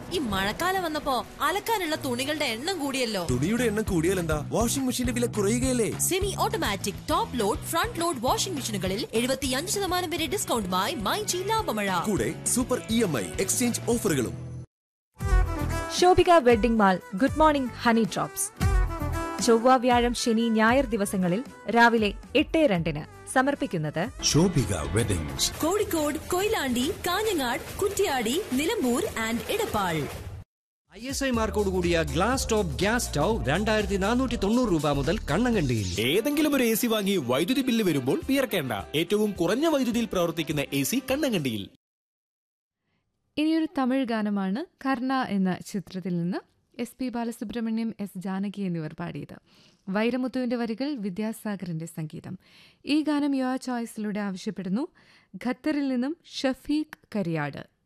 ഈ മഴക്കാലം വന്നപ്പോ അലക്കാനുള്ള തുണികളുടെ എണ്ണം കൂടിയല്ലോ തുണിയുടെ എണ്ണം കൂടിയാൽ എന്താ വാഷിംഗ് മെഷീന്റെ വില കുറയുകയല്ലേ semi automatic top load front load washing മെഷീനുകളിൽ എഴുപത്തിയഞ്ച് ശതമാനം വരെ ഡിസ്കൗണ്ടുമായി മൈജി ലാഭമഴ കൂടെ super E M I exchange ഓഫറുകളും Shobhika wedding mall good morning honey drops ചൊവ്വ വ്യാഴം ശനി ഞായർ ദിവസങ്ങളിൽ രാവിലെ എട്ട് രണ്ടിന് സമർപ്പിക്കുന്നത് Shobhika weddings Kozhikode Koyilandy Kanhangad Kuttiadi Nilambur and Edappal I S I മാർക്കോട് കൂടിയ ഗ്ലാസ് ടോപ്പ് ഗ്യാസ് സ്റ്റൗ രണ്ടായിരത്തി നാനൂറ്റി തൊണ്ണൂറ് രൂപ മുതൽ കണ്ണങ്കണ്ടിയിൽ ഏതെങ്കിലും ഒരു എ സി വാങ്ങി വൈദ്യുതി ബില്ല് വരുമ്പോൾ വിയർക്കേണ്ട ഏറ്റവും കുറഞ്ഞ വൈദ്യുതിയിൽ പ്രവർത്തിക്കുന്ന എ സി കണ്ണങ്കണ്ടിയിൽ ഇനിയൊരു തമിഴ് ഗാനമാണ് കർണ എന്ന ചിത്രത്തിൽ നിന്ന് S P Balasubrahmanyam S Janaki എന്നിവർ പാടിയത് വൈരമുത്തുവിന്റെ വരികൾ വിദ്യാസാഗറിന്റെ സംഗീതം ഈ ഗാനം യുവ ചോയ്സിലൂടെ ആവശ്യപ്പെടുന്നു ഖത്തറിൽ നിന്നും ഷഫീഖ് കരിയാട്